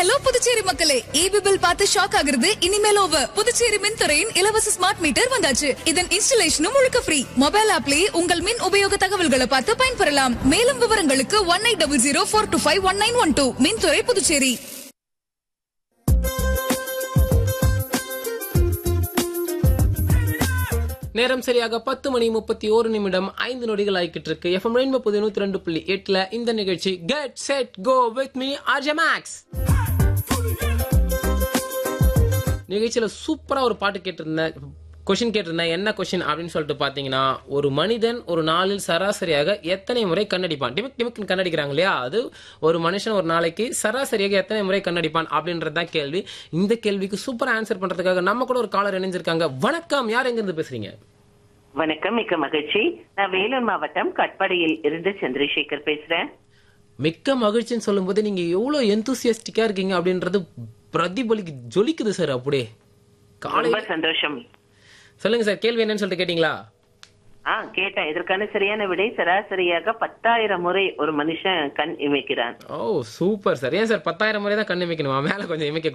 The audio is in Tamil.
ஹலோ புதுச்சேரி மக்களே ஈபி பில் பார்த்து ஷாக் ஆகுறது இனிமேல் ஓவர் புதுச்சேரி மின்துறையின் இலவச ஸ்மார்ட் மீட்டர் வந்தாச்சு இதன் இன்ஸ்டலேஷனும் முழுக்க ஃப்ரீ மொபைல் ஆப்லயே உங்கள் மின் உபயோக தகவல்களை பார்த்து பயன்பெறலாம் மேலும் விவரங்களுக்கு one eight double zero four two five one nine one two மின்துறை புதுச்சேரி நேரம் சரியாக பத்து மணி முப்பத்தி ஒரு நிமிடம் ஐந்து நொடிகள் ஆகிக்கிட்டு இருக்கு எஃப்எம் ரெயின்போ புது நூத்தி ரெண்டு புள்ளி எட்டுல இந்த நிகழ்ச்சி get set go with me RJ Max நிகழ்ச்சியில சூப்பரா ஒரு பாட்டு கேட்டிருந்தேன் கொஷின் கேட்டிருந்தேன் என்ன கொஷின் அப்படின்னு சொல்லிட்டு பாத்தீங்கன்னா ஒரு மனிதன் ஒரு நாளில் சராசரியாக எத்தனை முறை கண்ணடிப்பான் டிமிக் டிமிக் கண்ணடிக்கிறாங்க இல்லையா அது ஒரு மனுஷன் ஒரு நாளைக்கு சராசரியாக எத்தனை முறை கண்ணடிப்பான் அப்படின்றது தான் கேள்வி இந்த கேள்விக்கு சூப்பரா ஆன்சர் பண்றதுக்காக நம்ம கூட ஒரு காலர் இணைஞ்சிருக்காங்க வணக்கம் யார் எங்க இருந்து பேசுறீங்க வணக்கம் மிக்க மகிழ்ச்சி நான் வேலூர் மாவட்டம் கட்பாடியில் இருந்து சந்திரசேகர் பேசுறேன் மிக்க மகிழ்ச்சின்னு சொல்லும்போது நீங்க எவ்வளவு எந்தூசியஸ்டிக்கா இருக்கீங்க அப்படின்றது பிரதிபலிக்கு ஜொலிக்குது சார் அப்படியே காலை ரொம்ப சந்தோஷம் சொல்லுங்க சார் கேள்வி என்னன்னு சொல்லிட்டு கேட்டீங்களா ஆ கேட்டேன் இதற்கான சரியான விடை சராசரியாக பத்தாயிரம் முறை ஒரு மனுஷன் கண் இமைக்கிறான் ஓ சூப்பர் சார் ஏன் சார் பத்தாயிரம் முறை தான் கண் இமைக்கணுமா மேல கொஞ்சம் இமைக்க